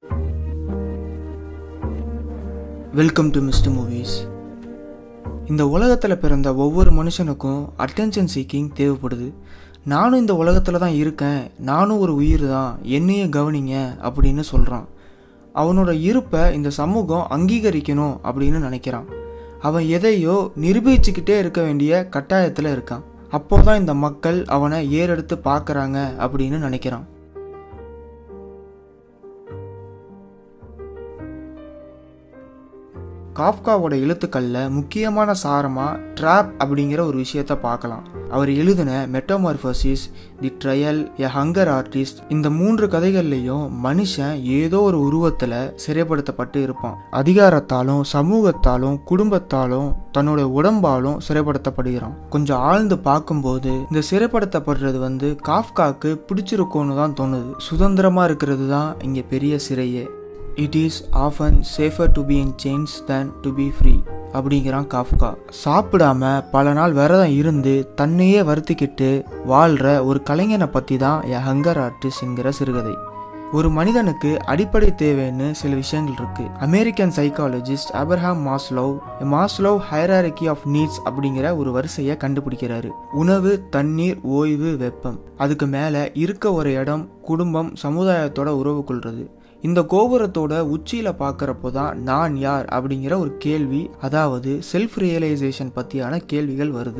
welcome to mister movies இந்த உலகத்தில் பிறந்த ஒவ்வொரு மனுஷனுக்கும் அட்டென்ஷன் சீக்கிங் தேவைப்படுது நானும் இந்த உலகத்தில் தான் இருக்கேன் நானும் ஒரு உயிர் தான் என்னையே கவனிங்க அப்படின்னு சொல்கிறான் அவனோட இருப்பை இந்த சமூகம் அங்கீகரிக்கணும் அப்படின்னு நினைக்கிறான் அவன் எதையோ நிரூபிச்சுக்கிட்டே இருக்க வேண்டிய கட்டாயத்தில் இருக்கான் அப்போதான் இந்த மக்கள் அவனை ஏறெடுத்து பார்க்குறாங்க அப்படின்னு நினைக்கிறான் காஃப்காவோட எழுத்துக்களில் முக்கியமான சாரமாக ட்ராப் அப்படிங்கிற ஒரு விஷயத்த பார்க்கலாம் அவர் எழுதின metamorphosis the trial a hunger artist இந்த மூன்று கதைகள்லையும் மனுஷன் ஏதோ ஒரு உருவத்தில் சிறைப்படுத்தப்பட்டு இருப்பான் அதிகாரத்தாலும் சமூகத்தாலும் குடும்பத்தாலும் தன்னோட உடம்பாலும் சிறைப்படுத்தப்படுகிறான் கொஞ்சம் ஆழ்ந்து பார்க்கும்போது இந்த சிறைப்படுத்தப்படுறது வந்து காஃப்காக்கு பிடிச்சிருக்கோன்னு தான் தோணுது சுதந்திரமா இருக்கிறது தான் இங்கே பெரிய சிறையே it is often safer to be in chains than to be free அப்படிங்கிறான் காஃப்கா சாப்பிடாம பல நாள் விரதம் இருந்து தன்னையே வருத்திக்கிட்டு வாழ்கிற ஒரு கலைஞனை பற்றி தான் எ ஹங்கர் ஆர்டிஸ்ட் என்கிற சிறுகதை ஒரு மனிதனுக்கு அடிப்படை தேவைன்னு சில விஷயங்கள் இருக்கு American psychologist Abraham Maslow Maslow hierarchy of needs அப்படிங்கிற ஒரு வரிசையை கண்டுபிடிக்கிறாரு உணவு தண்ணீர் ஓய்வு வெப்பம் அதுக்கு மேலே இருக்க ஒரு இடம் குடும்பம் சமுதாயத்தோட உறவு கொள்றது இந்த கோபுரத்தோட உச்சியில பார்க்குறப்போ தான் நான் யார் அப்படிங்கிற ஒரு கேள்வி அதாவது செல்ஃப் ரியலைசேஷன் பற்றியான கேள்விகள் வருது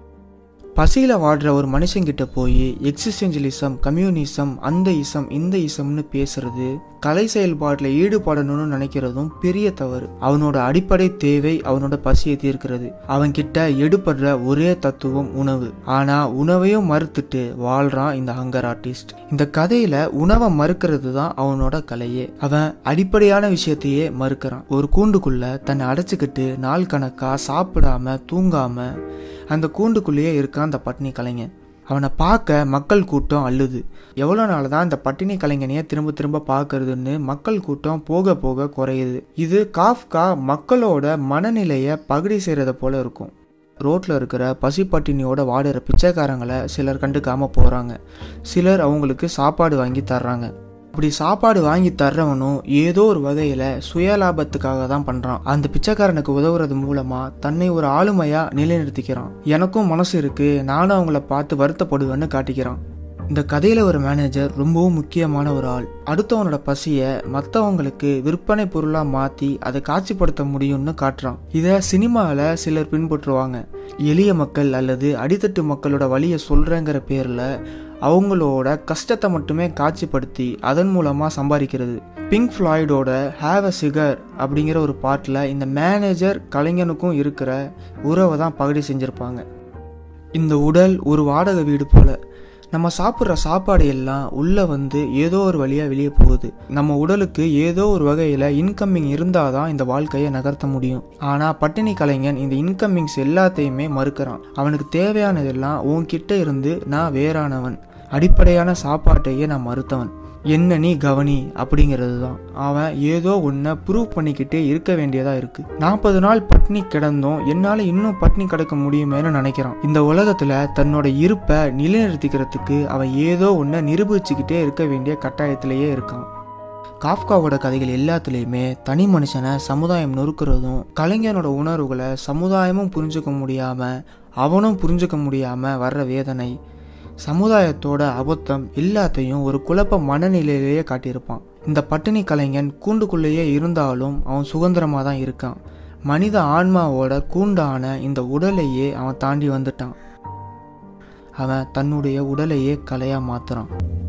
பசியில் வாடுற ஒரு மனுஷங்கிட்ட போய் எக்ஸிஸ்டென்ஷியலிசம் கம்யூனிசம் அந்த இசம் இந்த இசம்னு பேசுறது கலை செயல்பாட்டில் ஈடுபடணும்னு நினைக்கிறதும் பெரிய தவறு அவனோட அடிப்படை தேவை அவனோட பசியை தீர்க்கிறது அவன்கிட்ட எடுபடுற ஒரே தத்துவம் உணவு ஆனா உணவையும் மறுத்துட்டு வாழ்றான் இந்த ஹங்கர் ஆர்டிஸ்ட் இந்த கதையில உணவை மறுக்கிறது தான் அவனோட கலையே அவன் அடிப்படையான விஷயத்தையே மறுக்கிறான் ஒரு கூண்டுக்குள்ள தன்னை அடைச்சிக்கிட்டு நாள் கணக்கா சாப்பிடாம தூங்காம அந்த கூண்டுக்குள்ளேயே இருக்கான் அந்த பட்னி கலைஞன் அவனை பார்க்க மக்கள் கூட்டம் அள்ளுது எவ்வளோ நாள் தான் இந்த பட்டினி கலைஞனையே திரும்ப திரும்ப பார்க்கறதுன்னு மக்கள் கூட்டம் போக போக குறையுது இது காஃப்கா மக்களோட மனநிலையை பகுடி செய்கிறத போல இருக்கும் ரோட்டில் இருக்கிற பசிப்பட்டினியோட வாடுற பிச்சைக்காரங்களை சிலர் கண்டுக்காம போகிறாங்க சிலர் அவங்களுக்கு சாப்பாடு வாங்கி தர்றாங்க அப்படி சாப்பாடு வாங்கி தர்றவனும் ஏதோ ஒரு வகையில் சுயலாபத்துக்காக தான் பண்ணுறான் அந்த பிச்சைக்காரனுக்கு உதவுறது மூலமாக தன்னை ஒரு ஆளுமையாக நிலைநிறுத்திக்கிறான் எனக்கும் மனசு இருக்கு நானும் அவங்கள பார்த்து வருத்தப்படுவேன்னு காட்டிக்கிறான் இந்த கதையில ஒரு மேனேஜர் ரொம்பவும் முக்கியமான ஒரு ஆள் அடுத்தவனோட பசியை மற்றவங்களுக்கு விற்பனை பொருளாக மாற்றி அதை காட்சிப்படுத்த முடியும்னு காட்டுறான் இதை சினிமாவில் சிலர் பின்பற்றுவாங்க எளிய மக்கள் அல்லது அடித்தட்டு மக்களோட வழியை சொல்கிறேங்கிற பேரில் அவங்களோட கஷ்டத்தை மட்டுமே காட்சிப்படுத்தி அதன் மூலமாக சம்பாதிக்கிறது பிங்க் ஃப்ளாய்டோட ஹேவ் அ சிகர் அப்படிங்கிற ஒரு பாட்டில் இந்த மேனேஜர் கலைஞனுக்கும் இருக்கிற உறவை தான் பகுதி செஞ்சுருப்பாங்க இந்த உடல் ஒரு வாடகை வீடு போல நம்ம சாப்பிட்ற சாப்பாடு எல்லாம் உள்ளே வந்து ஏதோ ஒரு வழியாக வெளியே போகுது நம்ம உடலுக்கு ஏதோ ஒரு வகையில் இன்கம்மிங் இருந்தால் தான் இந்த வாழ்க்கையை நகர்த்த முடியும் ஆனால் பட்டினி கலைஞன் இந்த இன்கம்மிங்ஸ் எல்லாத்தையுமே மறுக்கிறான் அவனுக்கு தேவையானதெல்லாம் உன்கிட்ட இருந்து நான் வேறானவன் அடிப்படையான சாப்பாட்டையே நான் மறுத்தவன் என்ன நீ கவனி அப்படிங்கிறது தான் அவன் ஏதோ ஒன்றை ப்ரூவ் பண்ணிக்கிட்டே இருக்க வேண்டியதாக இருக்கு நாற்பது நாள் பட்னி கிடந்தும் என்னால் இன்னும் பட்னி கிடக்க முடியுமேனு நினைக்கிறான் இந்த உலகத்தில் தன்னோட இருப்பை நிலைநிறுத்திக்கிறதுக்கு அவன் ஏதோ ஒன்றை நிரூபிச்சுக்கிட்டே இருக்க வேண்டிய கட்டாயத்திலேயே இருக்கான் காஃப்காவோட கதைகள் எல்லாத்துலேயுமே தனி மனுஷனை சமுதாயம் நொறுக்கிறதும் கலைஞனோட உணர்வுகளை சமுதாயமும் புரிஞ்சுக்க முடியாமல் அவனும் புரிஞ்சுக்க முடியாமல் வர்ற வேதனை சமுதாயத்தோட அபத்தம் எல்லாத்தையும் ஒரு குழப்ப மனநிலையிலேயே காட்டியிருப்பான் இந்த பட்டினி கலைஞன் கூண்டுக்குள்ளேயே இருந்தாலும் அவன் சுதந்திரமாக தான் இருக்கான் மனித ஆன்மாவோட கூண்டான இந்த உடலையே அவன் தாண்டி வந்துட்டான் அவன் தன்னுடைய உடலையே கலையாக மாத்துறான்